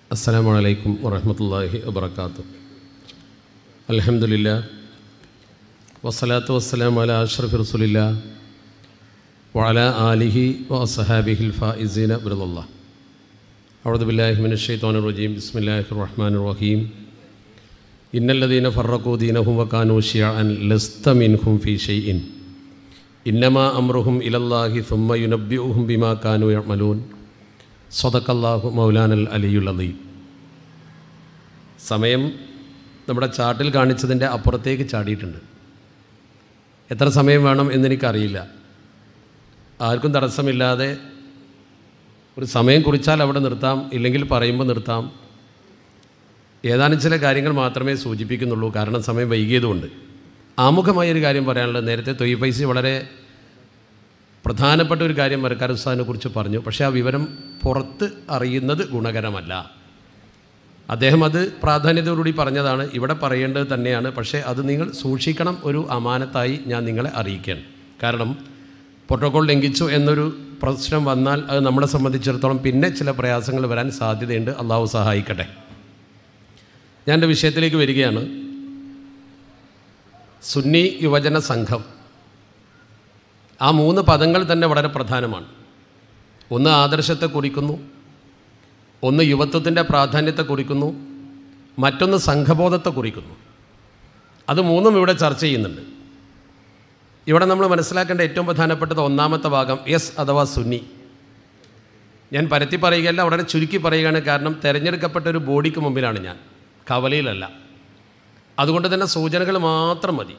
അസ്സലാമു അലൈക്കും വറഹമത്തല്ലാഹി വബർക്കാത്തു അൽഹംദുലില്ലാ വസ്സലാത്തു വസ്സലാം അല അഷ്റഫി റസുലില്ല വഅല ആലിഹി വസഹാബിഹിൽ ഫായിസീന ബിറുല്ല അഴുദു ബില്ലാഹി മിനശ് ശൈത്വാനിർ റജീം ബിസ്മില്ലാഹിർ റഹ്മാനിർ റഹീം ഇന്നല്ലദീന ഫറഖൂ ദീനഹും വകാനൂ ശിയഅൻ ലസ്ത മിൻഹും ഫീ ഷൈഇൻ ഇന്നമാ അമ്രുഹും ഇലല്ലാഹി സുമ്മ യുനബ്ബിഉഹും ബിമാ കാനൂ യഅമലൂൻ സ്വതക്കല്ലാഹു മൗലാനൽ അലിയുൽ അലീം സമയം നമ്മുടെ ചാർട്ടിൽ കാണിച്ചതിൻ്റെ അപ്പുറത്തേക്ക് ചാടിയിട്ടുണ്ട് എത്ര സമയം വേണം എന്നെനിക്കറിയില്ല ആർക്കും തടസ്സമില്ലാതെ ഒരു സമയം കുറിച്ചാൽ അവിടെ നിർത്താം ഇല്ലെങ്കിൽ പറയുമ്പോൾ നിർത്താം ഏതാനും ചില കാര്യങ്ങൾ മാത്രമേ സൂചിപ്പിക്കുന്നുള്ളൂ കാരണം സമയം വൈകിയതുകൊണ്ട് ആമുഖമായൊരു കാര്യം പറയാനുള്ളത് നേരത്തെ തൊയ് പൈസ വളരെ പ്രധാനപ്പെട്ട ഒരു കാര്യം മരക്കാർ ഉസ്താദിനെ കുറിച്ച് പറഞ്ഞു പക്ഷേ ആ വിവരം പുറത്ത് അറിയുന്നത് ഗുണകരമല്ല അദ്ദേഹം അത് പ്രാധാന്യത്തോടുകൂടി പറഞ്ഞതാണ് ഇവിടെ പറയേണ്ടത് തന്നെയാണ് പക്ഷേ അത് നിങ്ങൾ സൂക്ഷിക്കണം ഒരു അമാനത്തായി ഞാൻ നിങ്ങളെ അറിയിക്കുകയാണ് കാരണം പ്രോട്ടോകോൾ ലംഘിച്ചു എന്നൊരു പ്രശ്നം വന്നാൽ അത് നമ്മളെ സംബന്ധിച്ചിടത്തോളം പിന്നെ ചില പ്രയാസങ്ങൾ വരാൻ സാധ്യതയുണ്ട് അള്ളാഹു സഹായിക്കട്ടെ ഞാൻ എൻ്റെ വിഷയത്തിലേക്ക് വരികയാണ് സുന്നി യുവജന സംഘം ആ മൂന്ന് പദങ്ങൾ തന്നെ വളരെ പ്രധാനമാണ് ഒന്ന് ആദർശത്തെ കുറിക്കുന്നു ഒന്ന് യുവത്വത്തിൻ്റെ പ്രാധാന്യത്തെ കുറിക്കുന്നു മറ്റൊന്ന് സംഘബോധത്തെ കുറിക്കുന്നു അത് മൂന്നും ഇവിടെ ചർച്ച ചെയ്യുന്നുണ്ട് ഇവിടെ നമ്മൾ മനസ്സിലാക്കേണ്ട ഏറ്റവും പ്രധാനപ്പെട്ടത് ഒന്നാമത്തെ ഭാഗം എസ് അഥവാ സുന്നി ഞാൻ പരത്തി പറയുകയല്ല വളരെ ചുരുക്കി പറയുകയാണ് കാരണം തിരഞ്ഞെടുക്കപ്പെട്ട ഒരു ബോഡിക്ക് മുമ്പിലാണ് ഞാൻ കവലയിലല്ല അതുകൊണ്ട് തന്നെ സൂചനകൾ മാത്രം മതി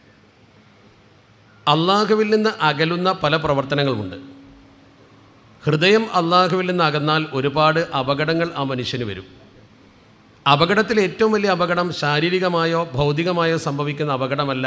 അള്ളാഹുവിൽ നിന്ന് അകലുന്ന പല പ്രവർത്തനങ്ങളുമുണ്ട് ഹൃദയം അള്ളാഹുവിൽ നിന്ന് അകന്നാൽ ഒരുപാട് അപകടങ്ങൾ ആ മനുഷ്യന് വരും അപകടത്തിൽ ഏറ്റവും വലിയ അപകടം ശാരീരികമായോ ഭൗതികമായോ സംഭവിക്കുന്ന അപകടമല്ല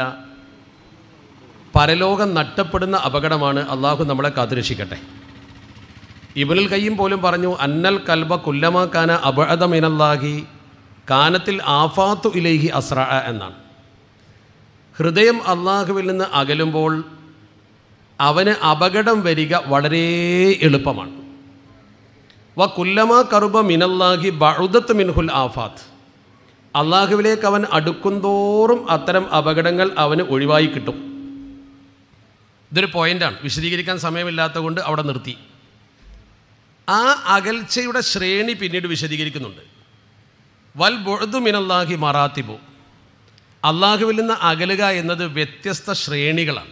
പരലോകം നഷ്ടപ്പെടുന്ന അപകടമാണ് അള്ളാഹു നമ്മളെ കാത്തുരക്ഷിക്കട്ടെ ഇബനുൽ കയ്യും പോലും പറഞ്ഞു അന്നൽ കൽബ കുല്ലമാ കാന അബഅദ മിനല്ലാഹി കാനത്തിൽ ആഫാത്തു ഇലൈഹി അസ്ര എന്നാണ് ഹൃദയം അള്ളാഹുവിൽ നിന്ന് അകലുമ്പോൾ അവന് അപകടം വരിക വളരെ എളുപ്പമാണ് വ കുല്ലമ കറുബ മിനല്ലാഹി ബഴുദത്ത് മിൻഹുൽ ആഫാത്ത് അള്ളാഹുവിലേക്ക് അവൻ അടുക്കുന്തോറും അത്തരം അപകടങ്ങൾ അവന് ഒഴിവായി കിട്ടും ഇതൊരു പോയിൻ്റാണ് വിശദീകരിക്കാൻ സമയമില്ലാത്തത് കൊണ്ട് അവിടെ നിർത്തി ആ അകൽച്ചയുടെ ശ്രേണി പിന്നീട് വിശദീകരിക്കുന്നുണ്ട് വൽ ബൊഴുതു മിനല്ലാഹി മറാത്തിബു അള്ളാഹുവിൽ നിന്ന് അകലുക എന്നത് വ്യത്യസ്ത ശ്രേണികളാണ്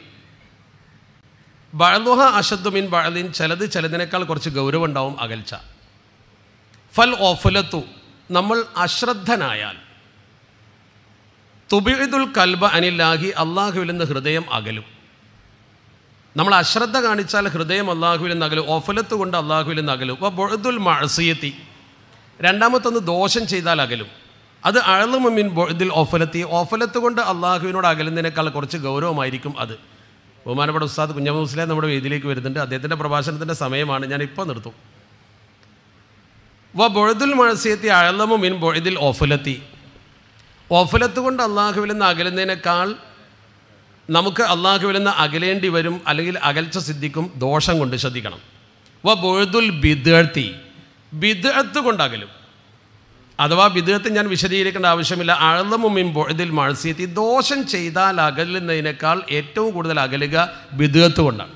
ബഴലുഹ അഷദ്ദുമിൻ ബഴലിൻ ചിലത് ചിലതിനേക്കാൾ കുറച്ച് ഗൗരവമുണ്ടാവും അകൽച്ച ഫൽ ഓഫുലത്തു നമ്മൾ അശ്രദ്ധനായാൽ തുബിദുൽ കൽബ അനില്ലാഹി അള്ളാഹുവിൽ നിന്ന് ഹൃദയം അകലും നമ്മൾ അശ്രദ്ധ കാണിച്ചാൽ ഹൃദയം അള്ളാഹുവിൽ നിന്ന് അകലും ഓഫലത്ത് കൊണ്ട് അള്ളാഹുവിൽ നിന്ന് അകലും അപ്പോൾ ബൊഴുദുൽ മഴസിയത്തി രണ്ടാമത്തൊന്ന് ദോഷം ചെയ്താൽ അകലും അത് അഴലുമിൻ ബൊഴുദിൽ ഓഫലത്തി ഓഫലത്ത് കൊണ്ട് അള്ളാഹുവിനോട് അകലുന്നതിനേക്കാൾ കുറച്ച് ഗൗരവമായിരിക്കും അത് ബഹുമാനപ്പെട്ട ഉസ്താദ് കുഞ്ഞമ്മ മുസ്ലിം നമ്മുടെ വേദിയിലേക്ക് വരുന്നുണ്ട് അദ്ദേഹത്തിൻ്റെ പ്രഭാഷണത്തിൻ്റെ സമയമാണ് ഞാൻ ഇപ്പോൾ നിർത്തും വ ബൊഴുദുൽ മഴസിയത്തി അഴലമു മിൻ ബൊഴുദിൽ ഓഫലത്തി ഓഫലത്ത് കൊണ്ട് അള്ളാഹുവിൽ നിന്ന് അകലുന്നതിനേക്കാൾ നമുക്ക് അള്ളാഹുവിൽ നിന്ന് അകലേണ്ടി വരും അല്ലെങ്കിൽ അകൽച്ച സിദ്ധിക്കും ദോഷം കൊണ്ട് ശ്രദ്ധിക്കണം വ ബൊഴുദുൽ ബിദ്അത്തി ബിദ്അത്ത് കൊണ്ട് അകലും അഥവാ ബിദ്അത്ത് ഞാൻ വിശദീകരിക്കേണ്ട ആവശ്യമില്ല അഴലമുമിൻ ബൊഴുദിൽ മഴസിയത്തി ദോഷം ചെയ്താൽ അകലുന്നതിനേക്കാൾ ഏറ്റവും കൂടുതൽ അകലുക ബിദ്അത്ത് കൊണ്ടാണ്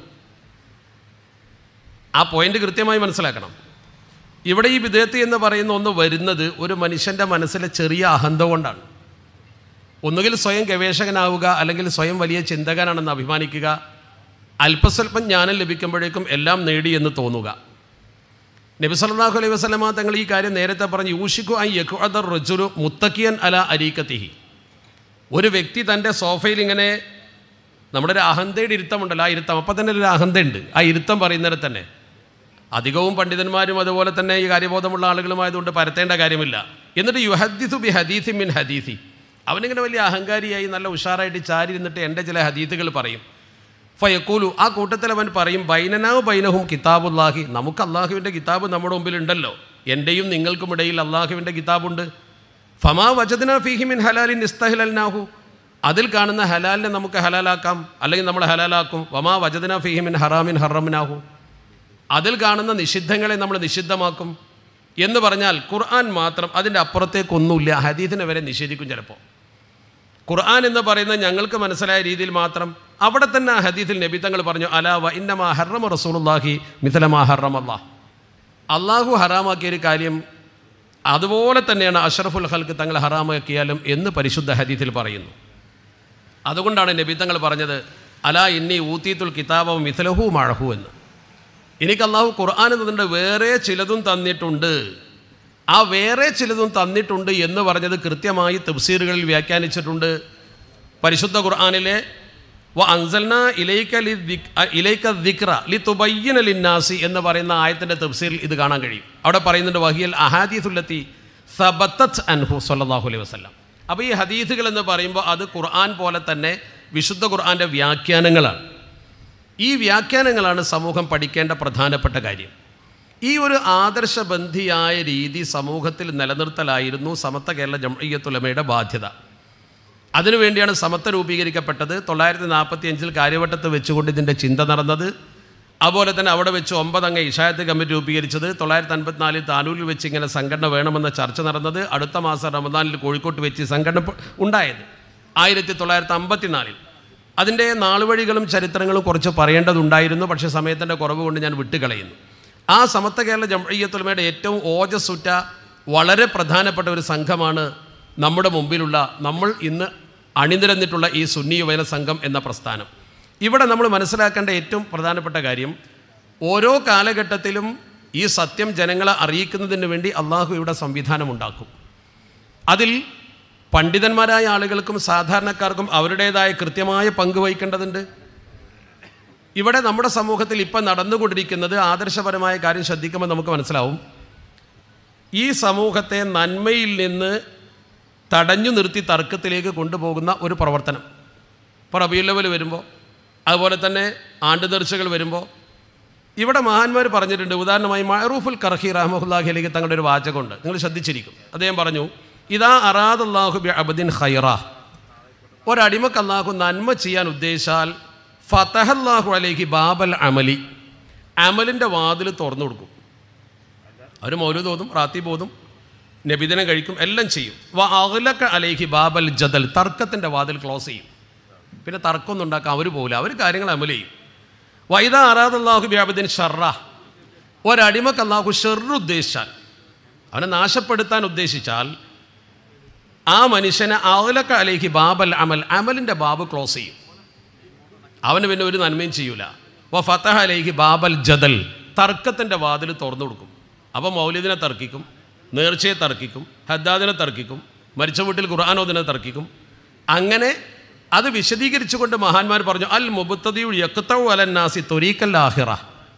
ആ പോയിന്റ് കൃത്യമായി മനസ്സിലാക്കണം ഇവിടെ ഈ വിദേഹത്ത് എന്ന് പറയുന്ന ഒന്ന് വരുന്നത് ഒരു മനുഷ്യൻ്റെ മനസ്സിലെ ചെറിയ അഹന്ത കൊണ്ടാണ് ഒന്നുകിൽ സ്വയം ഗവേഷകനാവുക അല്ലെങ്കിൽ സ്വയം വലിയ ചിന്തകനാണെന്ന് അഭിമാനിക്കുക അല്പസ്വല്പം ജ്ഞാനം ലഭിക്കുമ്പോഴേക്കും എല്ലാം നേടി എന്ന് തോന്നുക നബി സല്ലല്ലാഹു അലൈഹി വസല്ലമ തങ്ങൾ ഈ കാര്യം നേരത്തെ പറഞ്ഞു യൂഷിക്കു ഐ യഖുഅദർ റജുലു മുത്തക്കിയൻ അല അരീക്കത്തിഹി ഒരു വ്യക്തി തൻ്റെ സോഫയിൽ ഇങ്ങനെ നമ്മുടെ ഒരു അഹന്തയുടെ ഇരുത്തമുണ്ടല്ലോ ആ ഇരുത്തം അപ്പം തന്നെ ഒരു അഹന്തയുണ്ട് ആ ഇരുത്തം പറയുന്നതിന് തന്നെ അധികവും പണ്ഡിതന്മാരും അതുപോലെ തന്നെ ഈ കാര്യബോധമുള്ള ആളുകളുമായതുകൊണ്ട് പരത്തേണ്ട കാര്യമില്ല എന്നിട്ട് യുഹദ്ദിസു ബി ഹദീസി മിൻ ഹദീസി അവനിങ്ങനെ വലിയ അഹങ്കാരിയായി നല്ല ഉഷാറായിട്ട് ചാരി ഇരുന്നിട്ട് എൻ്റെ ചില ഹദീത്തുകൾ പറയും ഫയക്കൂലു ആ കൂട്ടത്തിൽ അവൻ പറയും ബൈനനാവ് ബൈനഹും കിതാബുല്ലാഹി നമുക്ക് അള്ളാഹുവിൻ്റെ കിതാബ് നമ്മുടെ മുമ്പിലുണ്ടല്ലോ എൻ്റെയും നിങ്ങൾക്കും ഇടയിൽ അള്ളാഹുവിൻ്റെ കിതാബുണ്ട് ഫമാ വജദ്ന ഫീഹിമിൻ ഹലാലിൻ ഇസ്തഹിലൽനാഹു അതിൽ കാണുന്ന ഹലാലിനെ നമുക്ക് ഹലാലാക്കാം അല്ലെങ്കിൽ നമ്മൾ ഹലാലാക്കും വമാ വജദ്ന ഫീഹിമിൻ ഹറാമിൻ ഹറമിനാഹു അതിൽ കാണുന്ന നിഷിദ്ധങ്ങളെ നമ്മൾ നിഷിദ്ധമാക്കും എന്ന് പറഞ്ഞാൽ ഖുർആൻ മാത്രം അതിൻ്റെ അപ്പുറത്തേക്കൊന്നുമില്ല ഹദീദിനെ വരെ നിഷേധിക്കും ചിലപ്പോൾ ഖുർആൻ എന്ന് പറയുന്നത് ഞങ്ങൾക്ക് മനസ്സിലായ രീതിയിൽ മാത്രം അവിടെ തന്നെ ആ ഹദീദിൽ നബി തങ്ങൾ പറഞ്ഞു അലാ വ ഇന്നമാ ഹറമ റസൂലുള്ളാഹി മിഥലമാ ഹറം അള്ളാഹ് അള്ളാഹു ഹറാമാക്കിയ ഒരു കാര്യം അതുപോലെ തന്നെയാണ് അഷറഫുൽ ഹൽക്ക് തങ്ങൾ ഹറാമാക്കിയാലും എന്ന് പരിശുദ്ധ ഹദീദിൽ പറയുന്നു അതുകൊണ്ടാണ് നബി തങ്ങൾ പറഞ്ഞത് അലാ ഇന്നി ഊത്തീത്തുൽ കിതാബവും മിഥലഹു മഴഹു എന്ന് എനിക്ക് അള്ളാഹു ഖുർആൻ എന്നതിൻ്റെ വേറെ ചിലതും തന്നിട്ടുണ്ട് ആ വേറെ ചിലതും തന്നിട്ടുണ്ട് എന്ന് പറഞ്ഞത് കൃത്യമായി തഫ്സീറുകളിൽ വ്യാഖ്യാനിച്ചിട്ടുണ്ട് പരിശുദ്ധ ഖുർആനിലെ വ അൻസൽന ഇലൈക്ക ലി ദിക്- അ, ഇലൈക്ക ദിക്ര ലി തുബയ്യന ലിന്നാസി എന്ന് പറയുന്ന ആയത്തിൻ്റെ തഫ്സീറിൽ ഇത് കാണാൻ കഴിയും അവിടെ പറയുന്നുണ്ട് വഹിയൽ അഹാദീസുല്ലത്തി സബത്തത്ത് അൻഹു സല്ലല്ലാഹു അലൈഹി വസല്ലം അപ്പോൾ ഈ ഹദീസുകൾ എന്ന് പറയുമ്പോൾ അത് ഖുർആൻ പോലെ തന്നെ വിശുദ്ധ ഖുർആൻ്റെ വ്യാഖ്യാനങ്ങളാണ് ഈ വ്യാഖ്യാനങ്ങളാണ് സമൂഹം പഠിക്കേണ്ട പ്രധാനപ്പെട്ട കാര്യം ഈ ഒരു ആദർശബന്ധിയായ രീതി സമൂഹത്തിൽ നിലനിർത്തലായിരുന്നു സമത്വ കേരള ജംഇയ്യത്തുലമയുടെ ബാധ്യത അതിനുവേണ്ടിയാണ് സമത്വ രൂപീകരിക്കപ്പെട്ടത് തൊള്ളായിരത്തി നാൽപ്പത്തി അഞ്ചിൽ കാര്യവട്ടത്ത് വെച്ചുകൊണ്ട് ഇതിൻ്റെ ചിന്ത നടന്നത് അതുപോലെ തന്നെ അവിടെ വെച്ച് ഒമ്പതംഗ ഇഷായത്ത് കമ്മിറ്റി രൂപീകരിച്ചത് തൊള്ളായിരത്തി അൻപത്തിനാലിൽ താനൂരിൽ വെച്ച് ഇങ്ങനെ സംഘടന വേണമെന്ന ചർച്ച നടന്നത് അടുത്ത മാസം റമദാനിൽ കോഴിക്കോട്ട് വെച്ച് ഈ സംഘടന പ- ഉണ്ടായത് ആയിരത്തി തൊള്ളായിരത്തി അമ്പത്തിനാലിൽ അതിൻ്റെ നാളുവഴികളും ചരിത്രങ്ങളും കുറച്ച് പറയേണ്ടതുണ്ടായിരുന്നു പക്ഷേ സമയത്തിൻ്റെ കുറവ് കൊണ്ട് ഞാൻ വിട്ടുകളയുന്നു ആ സമത്വ കേരള ജംഇയ്യത്തുലമയുടെ ഏറ്റവും ഓജസ്സുറ്റ വളരെ പ്രധാനപ്പെട്ട ഒരു സംഘമാണ് നമ്മുടെ മുമ്പിലുള്ള നമ്മൾ ഇന്ന് അണിനിരന്നിട്ടുള്ള ഈ സുന്നി യുവജന സംഘം എന്ന പ്രസ്ഥാനം ഇവിടെ നമ്മൾ മനസ്സിലാക്കേണ്ട ഏറ്റവും പ്രധാനപ്പെട്ട കാര്യം ഓരോ കാലഘട്ടത്തിലും ഈ സത്യം ജനങ്ങളെ അറിയിക്കുന്നതിന് വേണ്ടി അള്ളാഹു ഇവിടെ സംവിധാനമുണ്ടാക്കും അതിൽ പണ്ഡിതന്മാരായ ആളുകൾക്കും സാധാരണക്കാർക്കും അവരുടേതായ കൃത്യമായ പങ്ക് വഹിക്കേണ്ടതുണ്ട് ഇവിടെ നമ്മുടെ സമൂഹത്തിൽ ഇപ്പം നടന്നുകൊണ്ടിരിക്കുന്നത് ആദർശപരമായ കാര്യം ശ്രദ്ധിക്കുമ്പോൾ നമുക്ക് മനസ്സിലാവും ഈ സമൂഹത്തെ നന്മയിൽ നിന്ന് തടഞ്ഞു നിർത്തി തർക്കത്തിലേക്ക് കൊണ്ടുപോകുന്ന ഒരു പ്രവർത്തനം ഇപ്പോൾ റബിയുൽ ലെവൽ വരുമ്പോൾ അതുപോലെ തന്നെ ആണ്ട് നേർച്ചകൾ വരുമ്പോൾ ഇവിടെ മഹാന്മാർ പറഞ്ഞിട്ടുണ്ട് ഉദാഹരണമായി മഹറൂഫുൽ കർഹി റഹ്മുല്ലാഹി അലിക്ക് തങ്ങളുടെ ഒരു വാചകമുണ്ട് നിങ്ങൾ ശ്രദ്ധിച്ചിരിക്കും അദ്ദേഹം പറഞ്ഞു ഇതാ അറാദല്ലാഹു ബി അബദിൻ ഖൈറ ഒരടിമക്ക് അള്ളാഹു നന്മ ചെയ്യാൻ ഉദ്ദേശിച്ചാൽ ഫതഹല്ലാഹു അലൈഹി ബാബൽ അമലി അമലിൻ്റെ വാതിൽ തുറന്നു കൊടുക്കും അവർ മൗലു തോന്നും റാത്തി പോതും നബിദിനം കഴിക്കും എല്ലാം ചെയ്യും വ അഖലക അലൈഹി ബാബൽ ജദൽ തർക്കത്തിൻ്റെ വാതിൽ ക്ലോസ് ചെയ്യും പിന്നെ തർക്കമൊന്നും ഉണ്ടാക്കാൻ അവർ പോകില്ല അവർ കാര്യങ്ങൾ അമൽ ചെയ്യും വൈദ അറാദല്ലാഹു ബിഅബദിൻ ഷർറ ഒരടിമക്ക് അള്ളാഹു ഷെറ് ഉദ്ദേശിച്ചാൽ അവനെ നാശപ്പെടുത്താൻ ഉദ്ദേശിച്ചാൽ ആ മനുഷ്യനെ അഖലക അലൈഹി ബാബൽ അമൽ അമലിൻ്റെ ബാബ് ക്ലോസ് ചെയ്യും അവന് പിന്നെ ഒരു നന്മയും ചെയ്യൂല വ ഫതഹ അലൈഹി ബാബൽ ജദൽ തർക്കത്തിൻ്റെ വാതിൽ തുറന്നു കൊടുക്കും അപ്പോൾ മൗലിദിനെ തർക്കിക്കും നേർച്ചയെ തർക്കിക്കും ഹദ്ദാദിനെ തർക്കിക്കും മരിച്ച വീട്ടിൽ ഖുർആാനോദിനെ തർക്കിക്കും അങ്ങനെ അത് വിശദീകരിച്ചുകൊണ്ട് മഹാന്മാർ പറഞ്ഞു അൽ മുബത്തതിയു യക്തവു അലന്നാസി തൊരീക്കൽ ആഹിറ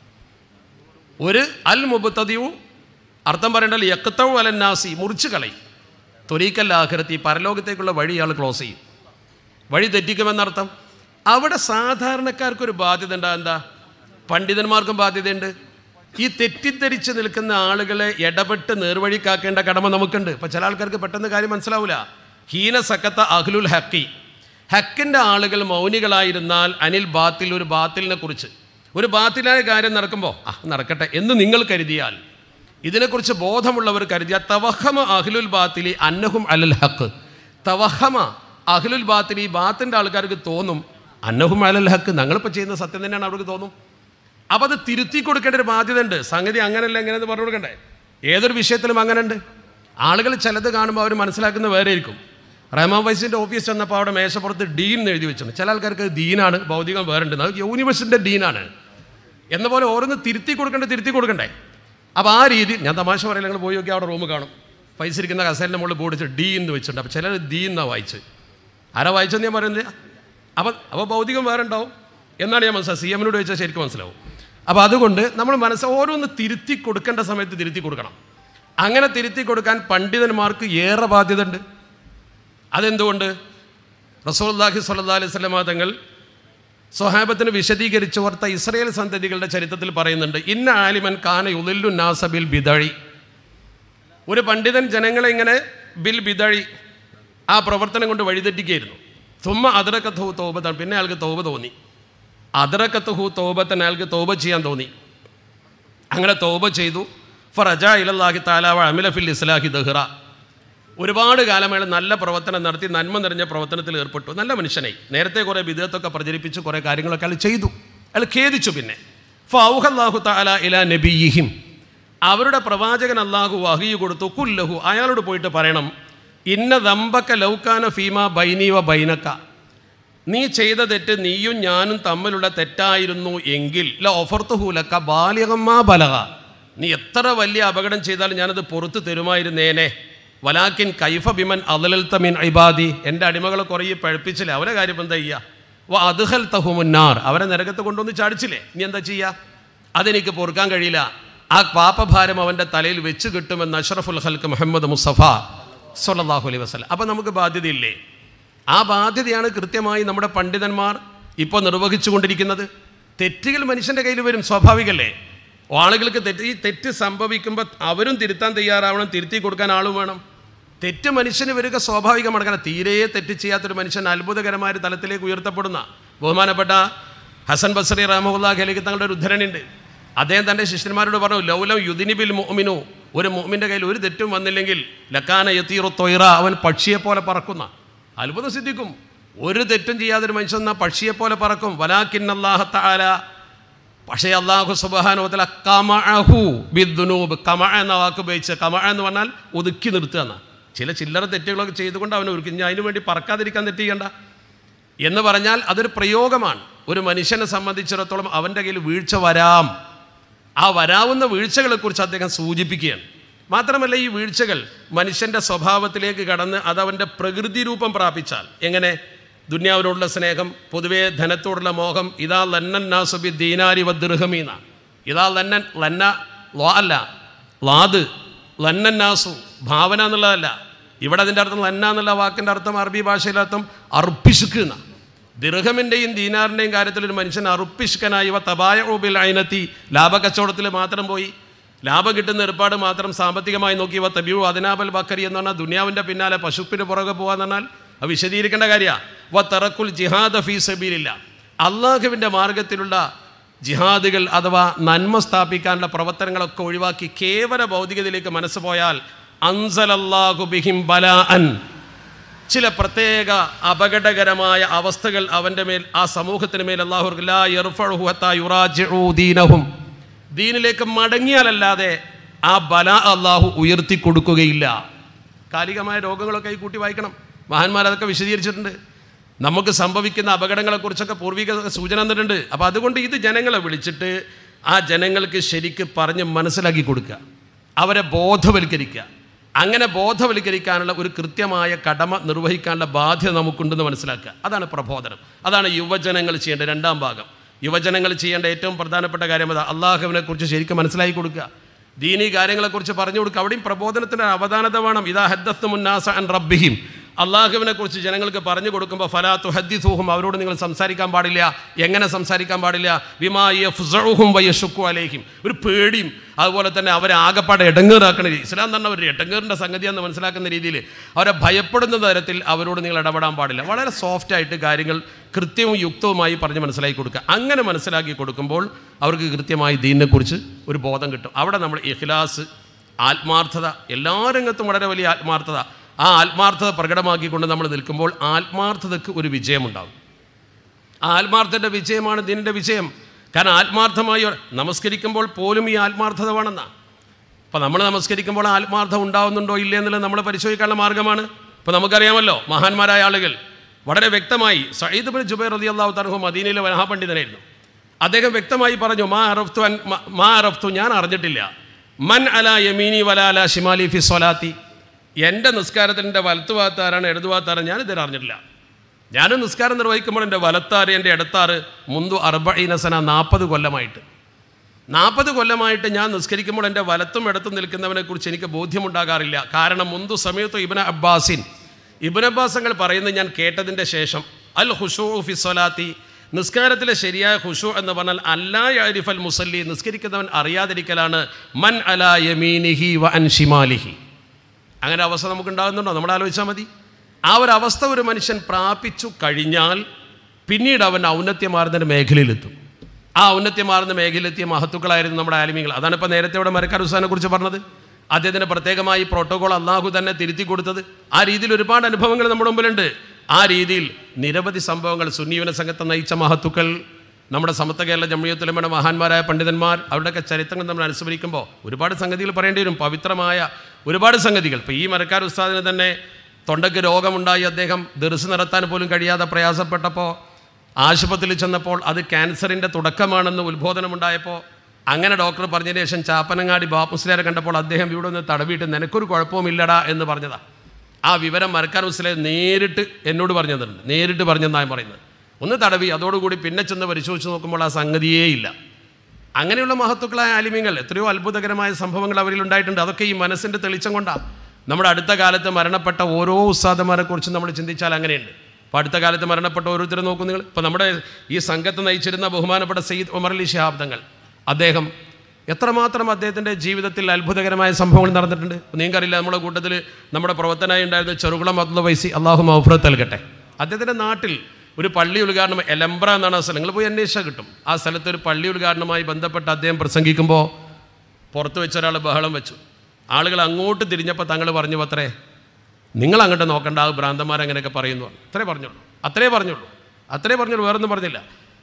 ഒരു അൽ മുബത്തതിയു അർത്ഥം പറയേണ്ടത് യക്തവു അലന്നാസി മുറിച്ച് കളയും തൊരീക്കൽ ആഹിറത്ത് ഈ പരലോകത്തേക്കുള്ള വഴി ഇയാൾ ക്ലോസ് ചെയ്യും വഴി തെറ്റിക്കുമെന്നർത്ഥം അവിടെ സാധാരണക്കാർക്കൊരു ബാധ്യത ഉണ്ടാ എന്താ പണ്ഡിതന്മാർക്കും ബാധ്യതയുണ്ട് ഈ തെറ്റിദ്ധരിച്ച് നിൽക്കുന്ന ആളുകളെ ഇടപെട്ട് നേർവഴിക്കാക്കേണ്ട കടമ നമുക്കുണ്ട് ഇപ്പം ചില ആൾക്കാർക്ക് പെട്ടെന്ന് കാര്യം മനസ്സിലാവില്ല ഹീന സക്കത്ത അഹ്ലുൽ ഹക്കി ഹക്കിൻ്റെ ആളുകൾ മൗനികളായിരുന്നാൽ അനിൽ ബാത്തിൽ ഒരു ബാത്തിലിനെ കുറിച്ച് ഒരു ബാത്തിലായ കാര്യം നടക്കുമ്പോൾ ആ നടക്കട്ടെ എന്ന് നിങ്ങൾ കരുതിയാൽ ഇതിനെക്കുറിച്ച് ബോധമുള്ളവർ കരുതിയ തവഹമ അഹ്ലുൽ ബാത്തിലി അന്നഹും അലൽ ഹക്ക് തവഹമ അഹ്ലുൽ ബാത്തിലി ബാത്തിൻ്റെ ആൾക്കാർക്ക് തോന്നും അന്നഹും അലൽ ഹക്ക് ഞങ്ങളിപ്പോൾ ചെയ്യുന്ന സത്യം തന്നെയാണ് അവർക്ക് തോന്നും അപ്പോൾ അത് തിരുത്തി കൊടുക്കേണ്ട ഒരു ബാധ്യത ഉണ്ട് സംഗതി അങ്ങനെയല്ല എങ്ങനെയെന്ന് പറഞ്ഞു കൊടുക്കണ്ടേ ഏതൊരു വിഷയത്തിലും അങ്ങനെ ഉണ്ട് ആളുകൾ ചിലത് കാണുമ്പോൾ അവർ മനസ്സിലാക്കുന്ന വേറെ ആയിരിക്കും റഹ്മാൻ വൈസിൻ്റെ ഓഫീസ് ചെന്നപ്പോൾ അവിടെ മേശപ്പുറത്ത് ഡീൻ എന്ന് എഴുതി വെച്ചിട്ടുണ്ട് ചില ആൾക്കാർക്ക് അത് ദീനാണ് ഭൗതികം വേറെ ഉണ്ട് അത് യൂണിവേഴ്സിൻ്റെ ഡീനാണ് എന്ന പോലെ ഓരോന്ന് തിരുത്തി കൊടുക്കണ്ടേ തിരുത്തി കൊടുക്കണ്ടേ അപ്പോൾ ആ രീതി ഞാൻ തമാശ പറയില്ല നിങ്ങൾ പോയി നോക്കി അവിടെ റൂം കാണും പൈസ ഇരിക്കുന്ന കസേലിൻ്റെ മുകളിൽ ബോർഡ് ഡി എന്ന് വെച്ചിട്ടുണ്ട് അപ്പോൾ ചിലർ ഡി എന്നാണ് വായിച്ച് ആരാ വായിച്ചെന്ന് ഞാൻ പറയുന്നില്ല അപ്പം അപ്പോൾ ഭൗതികം വേറെ ഉണ്ടാവും എന്നാണ് ഞാൻ മനസ്സിലാവും സി എമ്മിനോട് ചോദിച്ചാൽ ശരിക്കും മനസ്സിലാവും അപ്പോൾ അതുകൊണ്ട് നമ്മൾ മനസ്സ് ഓരോന്ന് തിരുത്തി കൊടുക്കേണ്ട സമയത്ത് തിരുത്തി കൊടുക്കണം അങ്ങനെ തിരുത്തി കൊടുക്കാൻ പണ്ഡിതന്മാർക്ക് ഏറെ ബാധ്യത ഉണ്ട് അതെന്തുകൊണ്ട് റസൂൽല്ലാഹി സ്വല്ലല്ലാഹി അലൈഹി വസല്ലമ തങ്ങൾ സ്വഹാബത്തിന് വിശദീകരിച്ചു ഓർത്ത ഇസ്രയേൽ സന്തതികളുടെ ചരിത്രത്തിൽ പറയുന്നുണ്ട് ഇന്ന ആലിമൻ കാന യുലില്ലു നാസബിൽ ബിദഴി ഒരു പണ്ഡിതൻ ജനങ്ങളെ ഇങ്ങനെ ബിൽ ബിദഴി ആ പ്രവർത്തനം കൊണ്ട് വഴിതെറ്റിക്കുകയായിരുന്നു തുമ്മ അതിറക്കത്ത് ഹൂ തോപത്താണ് പിന്നെ അയാൾക്ക് തോപ തോന്നി അതിറക്കത്ത് ഹൂ തോപത്തിന് അയാൾക്ക് തോപ ചെയ്യാൻ തോന്നി അങ്ങനെ തോപ ചെയ്തു ഫറജ ഇലല്ലാഹി താലാവ അമില ഫിൽ ഇസ്ലാഹി ദഹ്റ ഒരുപാട് കാലം അയാൾ നല്ല പ്രവർത്തനം നടത്തി നന്മ നിറഞ്ഞ പ്രവർത്തനത്തിൽ ഏർപ്പെട്ടു നല്ല മനുഷ്യനായി നേരത്തെ കുറേ വിധേയത്തൊക്കെ പ്രചരിപ്പിച്ച് കുറേ കാര്യങ്ങളൊക്കെ അയാൾ ചെയ്തു അയാൾ ഖേദിച്ചു പിന്നെ ഫൗഹല്ലാഹു താല ഇല നബിയിഹിം അവരുടെ പ്രവാചകൻ അള്ളാഹു വഹിയു കൊടുത്തു കുല്ലഹു അയാളോട് പോയിട്ട് പറയണം ഇന്ന ദമ്പക്ക ലൗക്കാന ഫീമ ബൈനീവ ബൈനക്ക നീ ചെയ്ത തെറ്റ് നീയും ഞാനും തമ്മിലുള്ള തെറ്റായിരുന്നു എങ്കിൽ ല ഒഫർത്തുഹൂലക്ക ബാലികമ്മാ ബലക നീ എത്ര വലിയ അപകടം ചെയ്താലും ഞാനത് പുറത്തു തരുമായിരുന്നേനെ വലാക്കിൻ കൈഫ ബിമൻ അദലൽത്ത മിൻ ഇബാദി എൻ്റെ അടിമകളെ കുറേ പഴപ്പിച്ചില്ലേ അവരെ കാര്യം എന്താ ചെയ്യുക വ അദ്ഹൽ തഹുമുന്നാർ അവരെ നരകത്ത് കൊണ്ടുവന്ന് ചാടിച്ചില്ലേ നീ എന്താ ചെയ്യുക അതെനിക്ക് പൊറുക്കാൻ കഴിയില്ല ആ പാപഭാരം അവൻ്റെ തലയിൽ വെച്ച് കിട്ടുമെന്ന് അഷ്റഫുൽ ഹൽക്ക് മുഹമ്മദ് മുസ്തഫ സല്ലല്ലാഹു അലൈഹി വസല്ലം അപ്പം നമുക്ക് ബാധ്യതയില്ലേ ആ ബാധ്യതയാണ് കൃത്യമായി നമ്മുടെ പണ്ഡിതന്മാർ ഇപ്പോൾ നിർവഹിച്ചു കൊണ്ടിരിക്കുന്നത് തെറ്റുകൾ മനുഷ്യൻ്റെ കയ്യിൽ വരും സ്വാഭാവികല്ലേ ആളുകൾക്ക് തെറ്റ് ഈ തെറ്റ് സംഭവിക്കുമ്പോൾ അവരും തിരുത്താൻ തയ്യാറാവണം തിരുത്തി കൊടുക്കാൻ ആളും വേണം തെറ്റ് മനുഷ്യന് വരിക സ്വാഭാവികമാണ് കാരണം തീരെ തെറ്റ് ചെയ്യാത്തൊരു മനുഷ്യൻ അത്ഭുതകരമായ ഒരു തലത്തിലേക്ക് ഉയർത്തപ്പെടുന്ന ബഹുമാനപ്പെട്ട ഹസൻ ബസറി റഹമുല്ലാ ഖലിക്ക് തങ്ങളുടെ ഒരു ഉദ്ധരണിയുണ്ട് അദ്ദേഹം തൻ്റെ ശിഷ്യന്മാരോട് പറഞ്ഞു ലൗലം യുദിനിബിൽ മുഅ്മിനു ഒരു മുഅ്മിൻ്റെ കയ്യിൽ ഒരു തെറ്റും വന്നില്ലെങ്കിൽ ലക്കാന യത്തീറു തൊയ്റ അവൻ പക്ഷിയെപ്പോലെ പറക്കുന്ന അത്ഭുതം സിദ്ധിക്കും ഒരു തെറ്റും ചെയ്യാതൊരു മനുഷ്യൻ എന്നാൽ പക്ഷിയെപ്പോലെ പറക്കും വലാക്കിൻ അള്ളാഹത്താല പക്ഷേ അള്ളാഹു സുബാനോത്തല കമഅഹു ബിദ്ദുനൂബ് കമ എന്ന വാക്ക് ഉപയോഗിച്ച് കമ എന്ന് പറഞ്ഞാൽ ഒതുക്കി നിർത്തുക എന്നാ ചില ചില്ലറ തെറ്റുകളൊക്കെ ചെയ്തുകൊണ്ട് അവനെ ഒരുക്കി ഞാൻ അതിനു വേണ്ടി പറക്കാതിരിക്കാൻ തെറ്റ് ചെയ്യണ്ട എന്ന് പറഞ്ഞാൽ അതൊരു പ്രയോഗമാണ് ഒരു മനുഷ്യനെ സംബന്ധിച്ചിടത്തോളം അവൻ്റെ കയ്യിൽ വീഴ്ച വരാം ആ വരാവുന്ന വീഴ്ചകളെക്കുറിച്ച് അദ്ദേഹം സൂചിപ്പിക്കുകയാണ് മാത്രമല്ല ഈ വീഴ്ചകൾ മനുഷ്യൻ്റെ സ്വഭാവത്തിലേക്ക് കടന്ന് അതവൻ്റെ പ്രകൃതി രൂപം പ്രാപിച്ചാൽ എങ്ങനെ ദുന്യാവിനോടുള്ള സ്നേഹം പൊതുവേ ധനത്തോടുള്ള മോഹം ഇതാ ലന്നൻ നാസുബി ദീനാരി വദ്ദൃഹമീന ഇതാ ലന്നൻ ലന്ന ലോ അല്ല ലാദ് ലന്നൻ നാസു ഭാവന എന്നുള്ളതല്ല ഇവിടെ അതിൻ്റെ അർത്ഥം ലന്ന എന്നുള്ള വാക്കിൻ്റെ അർത്ഥം അറബി ഭാഷയിലെ അർത്ഥം അർപ്പിശുക്കുന്ന ദിർഹമിൻ്റെയും ദീനാറിൻ്റെയും കാര്യത്തിൽ ഒരു മനുഷ്യൻ അറുപ്പിഷ്കനായി ഇവ തപായ ഓബിൽ അയിനത്തി ലാഭകച്ചവടത്തിൽ മാത്രം പോയി ലാഭം കിട്ടുന്ന ഏർപ്പാട് മാത്രം സാമ്പത്തികമായി നോക്കി ഇവ തബിയു അതിനാബൽ ബക്കരി എന്ന് പറഞ്ഞാൽ ദുനിയാവിൻ്റെ പിന്നാലെ പശുപ്പിന് പുറകെ പോകാന്ന് പറഞ്ഞാൽ അത് വിശദീകരിക്കേണ്ട കാര്യമാണ് വ തറക്കുൽ ജിഹാദ് ഫീ സബീലില്ല അള്ളാഹുവിൻ്റെ മാർഗത്തിലുള്ള ജിഹാദുകൾ അഥവാ നന്മ സ്ഥാപിക്കാനുള്ള പ്രവർത്തനങ്ങളൊക്കെ ഒഴിവാക്കി കേവല ഭൗതികതയിലേക്ക് മനസ്സ് പോയാൽ അൻസലല്ലാഹു ബിഹിം ബലാ അൻ ചില പ്രത്യേക അപകടകരമായ അവസ്ഥകൾ അവൻ്റെ മേൽ ആ സമൂഹത്തിന് മേൽ അള്ളാഹു ദീനഹും ദീനിലേക്ക് മടങ്ങിയാലല്ലാതെ ആ ബല അള്ളാഹു ഉയർത്തി കൊടുക്കുകയില്ല കാലികമായ രോഗങ്ങളൊക്കെ ഈ കൂട്ടി വായിക്കണം മഹാന്മാർ അതൊക്കെ വിശദീകരിച്ചിട്ടുണ്ട് നമുക്ക് സംഭവിക്കുന്ന അപകടങ്ങളെക്കുറിച്ചൊക്കെ പൂർവിക സൂചന തന്നിട്ടുണ്ട് അപ്പോൾ അതുകൊണ്ട് ഇത് ജനങ്ങളെ വിളിച്ചിട്ട് ആ ജനങ്ങൾക്ക് ശരിക്ക് പറഞ്ഞ് മനസ്സിലാക്കി കൊടുക്കുക അവരെ ബോധവൽക്കരിക്കുക അങ്ങനെ ബോധവൽക്കരിക്കാനുള്ള ഒരു കൃത്യമായ കടമ നിർവഹിക്കാനുള്ള ബാധ്യത നമുക്കുണ്ടെന്ന് മനസ്സിലാക്കുക അതാണ് പ്രബോധനം അതാണ് യുവജനങ്ങൾ ചെയ്യേണ്ട രണ്ടാം ഭാഗം യുവജനങ്ങൾ ചെയ്യേണ്ട ഏറ്റവും പ്രധാനപ്പെട്ട കാര്യം അതാ അള്ളാഹുവിനെ കുറിച്ച് ശരിക്കും മനസ്സിലാക്കി കൊടുക്കുക ദീനീ കാര്യങ്ങളെക്കുറിച്ച് പറഞ്ഞു കൊടുക്കുക അവിടെയും പ്രബോധനത്തിൻ്റെ അവധാനത വേണം ഇതാ ഹദ്ദത്ത് മുന്നാസ അൻ റബ്ബിഹിം അള്ളാഹുവിനെ കുറിച്ച് ജനങ്ങൾക്ക് പറഞ്ഞു കൊടുക്കുമ്പോൾ ഫലാത്തു ഹദ്ദിസൂഹും അവരോട് നിങ്ങൾ സംസാരിക്കാൻ പാടില്ല എങ്ങനെ സംസാരിക്കാൻ പാടില്ല വിമാ യഫ്സഉഹും വയഷുക്കു അലൈഹിം ഒരു പേടിയും അതുപോലെ തന്നെ അവരെ ആകപ്പാടെ ഇടങ്ങേറാക്കണ രീതി ഇസ്ലാം തന്നെ ഒരു ഇടങ്ങേറിൻ്റെ സംഗതിയാണെന്ന് മനസ്സിലാക്കുന്ന രീതിയിൽ അവരെ ഭയപ്പെടുന്ന തരത്തിൽ അവരോട് നിങ്ങൾ ഇടപെടാൻ പാടില്ല വളരെ സോഫ്റ്റായിട്ട് കാര്യങ്ങൾ കൃത്യവും യുക്തവുമായി പറഞ്ഞ് മനസ്സിലാക്കി കൊടുക്കുക അങ്ങനെ മനസ്സിലാക്കി കൊടുക്കുമ്പോൾ അവർക്ക് കൃത്യമായി ദീനിനെക്കുറിച്ച് ഒരു ബോധം കിട്ടും അവിടെ നമ്മൾ ഇഖ്ലാസ് ആത്മാർത്ഥത എല്ലാ രംഗത്തും വളരെ വലിയ ആത്മാർത്ഥത ആ ആത്മാർത്ഥത പ്രകടമാക്കിക്കൊണ്ട് നമ്മൾ നിൽക്കുമ്പോൾ ആത്മാർത്ഥതയ്ക്ക് ഒരു വിജയമുണ്ടാകും ആ ആത്മാർത്ഥൻ്റെ വിജയമാണ് ദിനിൻ്റെ വിജയം കാരണം ആത്മാർത്ഥമായി നമസ്കരിക്കുമ്പോൾ പോലും ഈ ആത്മാർത്ഥത വേണമെന്നാണ് അപ്പോൾ നമ്മൾ നമസ്കരിക്കുമ്പോൾ ആത്മാർത്ഥം ഉണ്ടാവുന്നുണ്ടോ ഇല്ലേ എന്നുള്ളത് നമ്മൾ പരിശോധിക്കാനുള്ള മാർഗ്ഗമാണ് ഇപ്പോൾ നമുക്കറിയാമല്ലോ മഹാന്മാരായ ആളുകൾ വളരെ വ്യക്തമായി സയ്യിദ് ബിൻ ജുബൈർ റതി അള്ളാഹു തർഹു മദീനയിലെ മഹാപണ്ഡിതനായിരുന്നു അദ്ദേഹം വ്യക്തമായി പറഞ്ഞു മാ അറഫ്തു അൻ മ- മാ അറഫ്തു ഞാൻ അറിഞ്ഞിട്ടില്ല മൻ അല യമീനി വല അല ഷിമാലി ഫി സ്വലാത്തി എൻ്റെ നിസ്കാരത്തിൻ്റെ വലത്തുഭാഗത്താരാണ് ഇടതുഭാഗത്താരാണ് ഞാൻ ഇതുവരെ അറിഞ്ഞിട്ടില്ല ഞാൻ നിസ്കാരം നിർവഹിക്കുമ്പോൾ എൻ്റെ വലത്താറ് എൻ്റെ ഇടത്താറ് മുന്തു അർബീനസന നാൽപ്പത് കൊല്ലമായിട്ട് നാൽപ്പത് കൊല്ലമായിട്ട് ഞാൻ നിസ്കരിക്കുമ്പോൾ എൻ്റെ വലത്തും ഇടത്തും നിൽക്കുന്നവനെക്കുറിച്ച് എനിക്ക് ബോധ്യമുണ്ടാകാറില്ല കാരണം മുന്തു സമയത്ത് ഇബന അബ്ബാസിൻ ഇബൻ അബ്ബാസങ്ങൾ പറയുന്നത് ഞാൻ കേട്ടതിൻ്റെ ശേഷം അൽ ഹുഷു ഫി സ്വലാത്തി നിസ്കാരത്തിലെ ശരിയായ ഹുഷു എന്ന് പറഞ്ഞാൽ അല്ലാ യരിഫ് അൽ മുസല്ലി നിസ്കരിക്കുന്നവൻ അറിയാതിരിക്കലാണ് മൻ അലാ യമീനിഹി വ അൻ ഷിമാലിഹി അങ്ങനെ അവസ്ഥ നമുക്ക് ഉണ്ടാകുന്നുണ്ടോ നമ്മൾ ആലോചിച്ചാൽ മതി ആ ഒരു അവസ്ഥ ഒരു മനുഷ്യൻ പ്രാപിച്ചു കഴിഞ്ഞാൽ പിന്നീട് അവൻ ഔന്നത്യമാർന്നൊരു മേഖലയിലെത്തും ആ ഔന്നത്യമാർന്ന മേഖലയിലെത്തിയ മഹത്തുക്കളായിരുന്നു നമ്മുടെ ആലിമികൾ അതാണ് ഇപ്പോൾ നേരത്തെ ഇവിടെ മരക്കാർ ഹുസാനെ കുറിച്ച് പറഞ്ഞത് അദ്ദേഹത്തിന് പ്രത്യേകമായി പ്രോട്ടോകോൾ അള്ളാഹു തന്നെ തിരുത്തി കൊടുത്തത് ആ രീതിയിൽ ഒരുപാട് അനുഭവങ്ങൾ നമ്മുടെ മുമ്പിലുണ്ട് ആ രീതിയിൽ നിരവധി സംഭവങ്ങൾ സുന്നീവന സംഘത്തെ നയിച്ച മഹത്തുക്കൾ നമ്മുടെ സമത്വ കേരള ജമ്മിയത്തുലമയുടെ മഹാന്മാരായ പണ്ഡിതന്മാർ അവരുടെയൊക്കെ ചരിത്രങ്ങൾ നമ്മൾ അനുസ്മരിക്കുമ്പോൾ ഒരുപാട് സംഗതികൾ പറയേണ്ടി വരും പവിത്രമായ ഒരുപാട് സംഗതികൾ ഇപ്പോൾ ഈ മരക്കാർ ഉസ്താദിന് തന്നെ തൊണ്ടയ്ക്ക് രോഗമുണ്ടായി അദ്ദേഹം ദർസ് നടത്താൻ പോലും കഴിയാതെ പ്രയാസപ്പെട്ടപ്പോൾ ആശുപത്രിയിൽ ചെന്നപ്പോൾ അത് ക്യാൻസറിൻ്റെ തുടക്കമാണെന്ന് ഉത്ബോധനമുണ്ടായപ്പോൾ അങ്ങനെ ഡോക്ടർ പറഞ്ഞതിന് ശേഷം ചാപ്പനങ്ങാടി ബാപ്പുസ്ലാരെ കണ്ടപ്പോൾ അദ്ദേഹം ഇവിടെ നിന്ന് തടവിയിട്ട് നിനക്കൊരു കുഴപ്പവുമില്ലടാ എന്ന് പറഞ്ഞതാ ആ വിവരം മരക്കാർ മുസ്ലിം നേരിട്ട് എന്നോട് പറഞ്ഞു തന്നിട്ടുണ്ട് നേരിട്ട് പറഞ്ഞെന്നാണ് പറയുന്നത് ഒന്ന് തടവി അതോടുകൂടി പിന്നെ ചെന്ന് പരിശോധിച്ച് നോക്കുമ്പോൾ ആ സംഗതിയേ ഇല്ല അങ്ങനെയുള്ള മഹത്വക്കളായ ആലിമ്യങ്ങൾ എത്രയോ അത്ഭുതകരമായ സംഭവങ്ങൾ അവരിൽ ഉണ്ടായിട്ടുണ്ട് അതൊക്കെ ഈ മനസ്സിൻ്റെ തെളിച്ചം കൊണ്ടാണ് നമ്മുടെ അടുത്ത കാലത്ത് മരണപ്പെട്ട ഓരോ ഉസ്താദന്മാരെ കുറിച്ച് നമ്മൾ ചിന്തിച്ചാൽ അങ്ങനെയുണ്ട് അപ്പോൾ അടുത്ത കാലത്ത് മരണപ്പെട്ട ഓരോരുത്തരും നോക്കും നിങ്ങൾ ഇപ്പോൾ നമ്മുടെ ഈ സംഘത്തെ നയിച്ചിരുന്ന ബഹുമാനപ്പെട്ട സയ്യിദ് ഉമർ അലി ശിഹാബ് തങ്ങൾ അദ്ദേഹം എത്രമാത്രം അദ്ദേഹത്തിൻ്റെ ജീവിതത്തിൽ അത്ഭുതകരമായ സംഭവങ്ങൾ നടന്നിട്ടുണ്ട് നിങ്ങൾക്കറിയില്ല നമ്മുടെ കൂട്ടത്തിൽ നമ്മുടെ പ്രവർത്തനമായി ഉണ്ടായിരുന്ന ചെറുകുളം അബ്ദുള്ള വൈസി അള്ളാഹു മൗഫ്രത്ത് നൽകട്ടെ അദ്ദേഹത്തിൻ്റെ നാട്ടിൽ ഒരു പള്ളി ഉദ്ഘാടനം എലംബ്ര എന്നാണ് ആ സ്ഥലം നിങ്ങൾ പോയി അന്വേഷിച്ചാൽ കിട്ടും ആ സ്ഥലത്ത് ഒരു പള്ളി ഉദ്ഘാടനവുമായി ബന്ധപ്പെട്ട് അദ്ദേഹം പ്രസംഗിക്കുമ്പോൾ പുറത്ത് വെച്ച ഒരാൾ ബഹളം വെച്ചു ആളുകൾ അങ്ങോട്ട് തിരിഞ്ഞപ്പോൾ തങ്ങൾ പറഞ്ഞു അത്രേ നിങ്ങൾ അങ്ങോട്ട് നോക്കണ്ട ആ ഭ്രാന്തന്മാരങ്ങനെയൊക്കെ പറയുന്നു അത്രേ പറഞ്ഞുള്ളൂ അത്രേ പറഞ്ഞുള്ളൂ അത്രേ പറഞ്ഞുള്ളൂ വേറൊന്നും പറഞ്ഞില്ല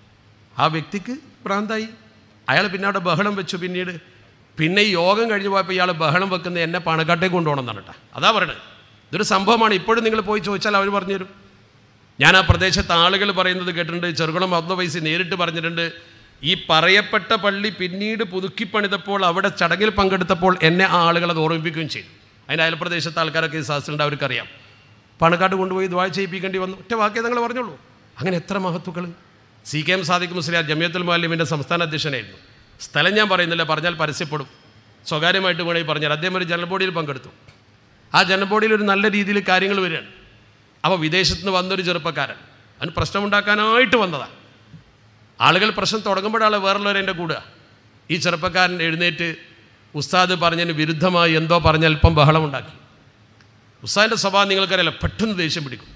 ആ വ്യക്തിക്ക് ഭ്രാന്തായി അയാൾ പിന്നെ അവിടെ ബഹളം വെച്ചു പിന്നീട് പിന്നെ ഈ യോഗം കഴിഞ്ഞ് പോയപ്പോൾ ഇയാൾ ബഹളം വെക്കുന്നത് എന്നെ പണക്കാട്ടേക്ക് കൊണ്ടുപോകണം എന്നാണ് കേട്ടോ അതാ പറയണത് ഇതൊരു സംഭവമാണ് ഇപ്പോഴും നിങ്ങൾ പോയി ചോദിച്ചാൽ അവർ പറഞ്ഞുതരും ഞാൻ ആ പ്രദേശത്തെ ആളുകൾ പറയുന്നത് കേട്ടിട്ടുണ്ട് ചെറുകുളം അബ്ദ വൈസി നേരിട്ട് പറഞ്ഞിട്ടുണ്ട് ഈ പറയപ്പെട്ട പള്ളി പിന്നീട് പുതുക്കി പണിതപ്പോൾ അവിടെ ചടങ്ങിൽ പങ്കെടുത്തപ്പോൾ എന്നെ ആ ആളുകൾ അത് ഓർമ്മിപ്പിക്കുകയും ചെയ്തു അതിൻ്റെ അയൽപ്രദേശത്തെ ആൾക്കാരൊക്കെ ഈ സാഹസിലുണ്ട് അവർക്കറിയാം പണക്കാട്ട് കൊണ്ടുപോയി ദ്വാ ചെയ്യിപ്പിക്കേണ്ടി വന്നു ഒറ്റ വാക്കേ നിങ്ങൾ പറഞ്ഞോളൂ അങ്ങനെ എത്ര മഹത്തുക്കൾ C K M Sadiq Musliyar ജമിയത്തുൽ മാലിമിൻ്റെ സംസ്ഥാന അധ്യക്ഷനായിരുന്നു സ്ഥലം ഞാൻ പറയുന്നില്ല പറഞ്ഞാൽ പരസ്യപ്പെടും സ്വകാര്യമായിട്ട് വേണമെങ്കിൽ പറഞ്ഞാൽ അദ്ദേഹം ഒരു ജനറൽ ബോഡിയിൽ പങ്കെടുത്തു ആ ജനറൽ ബോഡിയിൽ ഒരു നല്ല രീതിയിൽ കാര്യങ്ങൾ വരികയാണ് അപ്പോൾ വിദേശത്ത് നിന്ന് വന്നൊരു ചെറുപ്പക്കാരൻ അവന് പ്രശ്നമുണ്ടാക്കാനായിട്ട് വന്നതാണ് ആളുകൾ പ്രശ്നം തുടങ്ങുമ്പോഴാണ് വേറുള്ളവരെൻ്റെ കൂടുക ഈ ചെറുപ്പക്കാരൻ എഴുന്നേറ്റ് ഉസ്താദ് പറഞ്ഞതിന് വിരുദ്ധമായി എന്തോ പറഞ്ഞ് അല്പം ബഹളമുണ്ടാക്കി ഉസ്താദിൻ്റെ സ്വഭാവം നിങ്ങൾക്കറിയാലോ പെട്ടെന്ന് ദേഷ്യം പിടിക്കും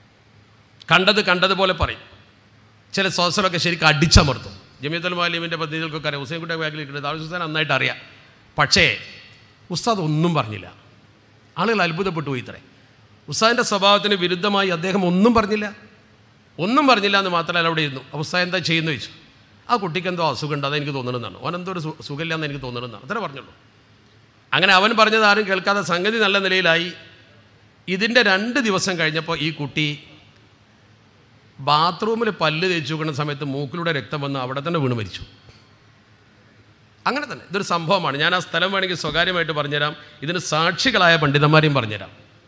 കണ്ടത് കണ്ടതുപോലെ പറയും ചില സോസലൊക്കെ ശരിക്കും അടിച്ചമർത്തും ജമീത്തുൽ മാലിമിൻ്റെ പ്രതിനിധികൾക്കൊക്കെ അറിയാം ഹുസൈൻ കുട്ടി ബാഗിലിട്ടുണ്ട് താമസ ഹുസൈൻ നന്നായിട്ട് അറിയാം പക്ഷേ ഉസ്താദ് ഒന്നും പറഞ്ഞില്ല ആളുകൾ അത്ഭുതപ്പെട്ടു പോയി ഇത്രേ ഉസ്താദിൻ്റെ സ്വഭാവത്തിന് വിരുദ്ധമായി അദ്ദേഹം ഒന്നും പറഞ്ഞില്ല ഒന്നും പറഞ്ഞില്ല എന്ന് മാത്രമല്ല അവിടെ ഇരുന്നു അപ്പോൾ ഉസ്താദ് എന്താ ചെയ്യുന്നു ചോദിച്ചു ആ കുട്ടിക്ക് എന്തോ അസുഖമുണ്ട് അതെനിക്ക് തോന്നണമെന്നാണ് അവൻ എന്തോ ഒരു സു- സുഖമില്ലാന്ന് എനിക്ക് തോന്നണമെന്നാണ് അത്രേ പറഞ്ഞുള്ളൂ അങ്ങനെ അവൻ പറഞ്ഞത് ആരും കേൾക്കാതെ സംഗതി നല്ല നിലയിലായി ഇതിൻ്റെ രണ്ട് ദിവസം കഴിഞ്ഞപ്പോൾ ഈ കുട്ടി ബാത്റൂമിൽ പല്ല് തേച്ച് വെക്കുന്ന സമയത്ത് മൂക്കിലൂടെ രക്തം വന്ന് അവിടെ തന്നെ വീണ് മരിച്ചു അങ്ങനെ തന്നെ ഇതൊരു സംഭവമാണ് ഞാൻ ആ സ്ഥലം വേണമെങ്കിൽ സ്വകാര്യമായിട്ട് പറഞ്ഞുതരാം ഇതിന് സാക്ഷികളായ പണ്ഡിതന്മാരെയും പറഞ്ഞുതരാം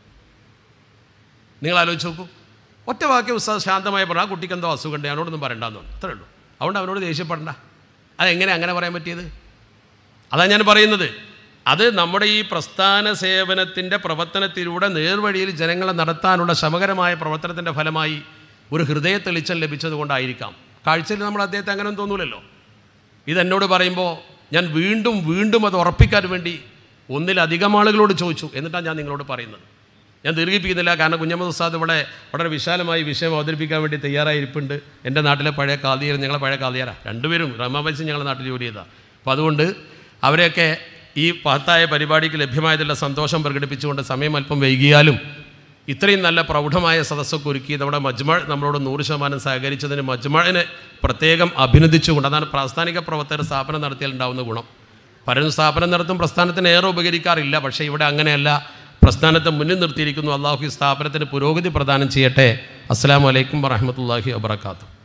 നിങ്ങൾ ആലോചിച്ച് നോക്കൂ ഒറ്റ വാക്യം ഉസ്താദ് ശാന്തമായി പറഞ്ഞു ആ കുട്ടിക്ക് എന്തോ അസുഖമുണ്ട് ഞാനോടൊന്നും പറയണ്ടെന്ന് പറഞ്ഞു അത്രേ ഉള്ളൂ അതുകൊണ്ട് അവനോട് ദേഷ്യപ്പെടണ്ട അതെങ്ങനെ അങ്ങനെ പറയാൻ പറ്റിയത് അതാണ് ഞാൻ പറയുന്നത് അത് നമ്മുടെ ഈ പ്രസ്ഥാന സേവനത്തിൻ്റെ പ്രവർത്തനത്തിലൂടെ നേർവഴിയിൽ ജനങ്ങളെ നടത്താനുള്ള ശ്രമകരമായ പ്രവർത്തനത്തിൻ്റെ ഫലമായി ഒരു ഹൃദയ തെളിച്ചം ലഭിച്ചതുകൊണ്ടായിരിക്കാം കാഴ്ചയിൽ നമ്മൾ അദ്ദേഹത്തെ അങ്ങനെ തോന്നൂലല്ലോ ഇതെന്നോട് പറയുമ്പോൾ ഞാൻ വീണ്ടും വീണ്ടും അത് ഉറപ്പിക്കാൻ വേണ്ടി ഒന്നിലധികം ആളുകളോട് ചോദിച്ചു എന്നിട്ടാണ് ഞാൻ നിങ്ങളോട് പറയുന്നത് ഞാൻ ദീർഘിപ്പിക്കുന്നില്ല കാരണം കുഞ്ഞമ്മദ് ഉസ്താദ് ഇവിടെ വളരെ വിശാലമായി വിഷയം അവതരിപ്പിക്കാൻ വേണ്ടി തയ്യാറായിരിപ്പുണ്ട് എൻ്റെ നാട്ടിലെ പഴയ കാതിയർ ഞങ്ങളെ പഴയ കാതിയരാ രണ്ടുപേരും റമാബൈസ് ഞങ്ങളുടെ നാട്ടിൽ ജോലി ചെയ്താൽ അപ്പോൾ അതുകൊണ്ട് അവരെയൊക്കെ ഈ മഹത്തായ പരിപാടിക്ക് ലഭ്യമായതിലുള്ള സന്തോഷം പ്രകടിപ്പിച്ചുകൊണ്ട് സമയം അല്പം വൈകിയാലും ഇത്രയും നല്ല പ്രൗഢമായ സദസ്സൊക്കെ ഒരുക്കി നമ്മുടെ മജ്മൾ നമ്മളോട് നൂറ് ശതമാനം സഹകരിച്ചതിന് മജ്മളിനെ പ്രത്യേകം അഭിനന്ദിച്ചുകൊണ്ട് അതാണ് പ്രാസ്ഥാനിക പ്രവർത്തകർ സ്ഥാപനം നടത്തിയാൽ ഉണ്ടാവുന്ന ഗുണം പലരും സ്ഥാപനം നടത്തും പ്രസ്ഥാനത്തിന് ഏറെ ഉപകരിക്കാറില്ല പക്ഷേ ഇവിടെ അങ്ങനെയല്ല പ്രസ്ഥാനത്തെ മുന്നിൽ നിർത്തിയിരിക്കുന്നു അള്ളാഹു ഈ സ്ഥാപനത്തിന് പുരോഗതി പ്രദാനം ചെയ്യട്ടെ അസ്സാം വലൈക്കും വറഹമത്തല്ലാഹി വാബർക്കാത്തു